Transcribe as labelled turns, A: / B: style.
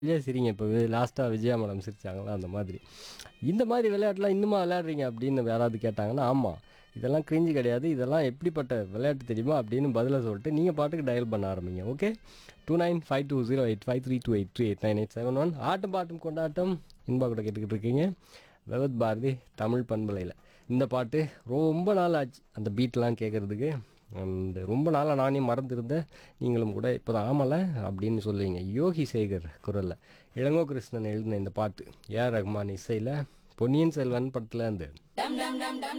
A: விஜய் சிரிங்க இப்போ லாஸ்ட்டாக விஜயா மேடம் சிரிச்சாங்களா அந்த மாதிரி இந்த மாதிரி விளையாட்டுலாம் இன்னுமா விளையாடுறீங்க அப்படின்னு யாராவது கேட்டாங்கன்னா ஆமாம் இதெல்லாம் கிரிஞ்சு கிடையாது இதெல்லாம் எப்படிப்பட்ட விளையாட்டு தெரியுமா அப்படின்னு பதிலை சொல்லிட்டு நீங்கள் பாட்டுக்கு டயல் பண்ண ஆரம்பிங்க okay two nine five two zero eight five three two eight three eight nine eight seven one ஆட்டம் பாட்டும் கொண்டாட்டம் இன்பா கூட கேட்டுக்கிட்டு இருக்கீங்க விவத் பாரதி தமிழ் பண்பலையில் இந்த பாட்டு ரொம்ப நாள் ஆச்சு அந்த பீட்லாம் கேட்குறதுக்கு அண்ட் ரொம்ப நாளாக நானே மறந்துருந்தேன் நீங்களும் கூட இப்போ தான் ஆமலை அப்படின்னு சொல்லுவீங்க யோகி சேகர் குரலில் இளங்கோ கிருஷ்ணன் எழுதின இந்த பாட்டு ஏஆர் ரஹ்மான் இசையில் பொன்னியின் செல்வன் படத்தில் அந்த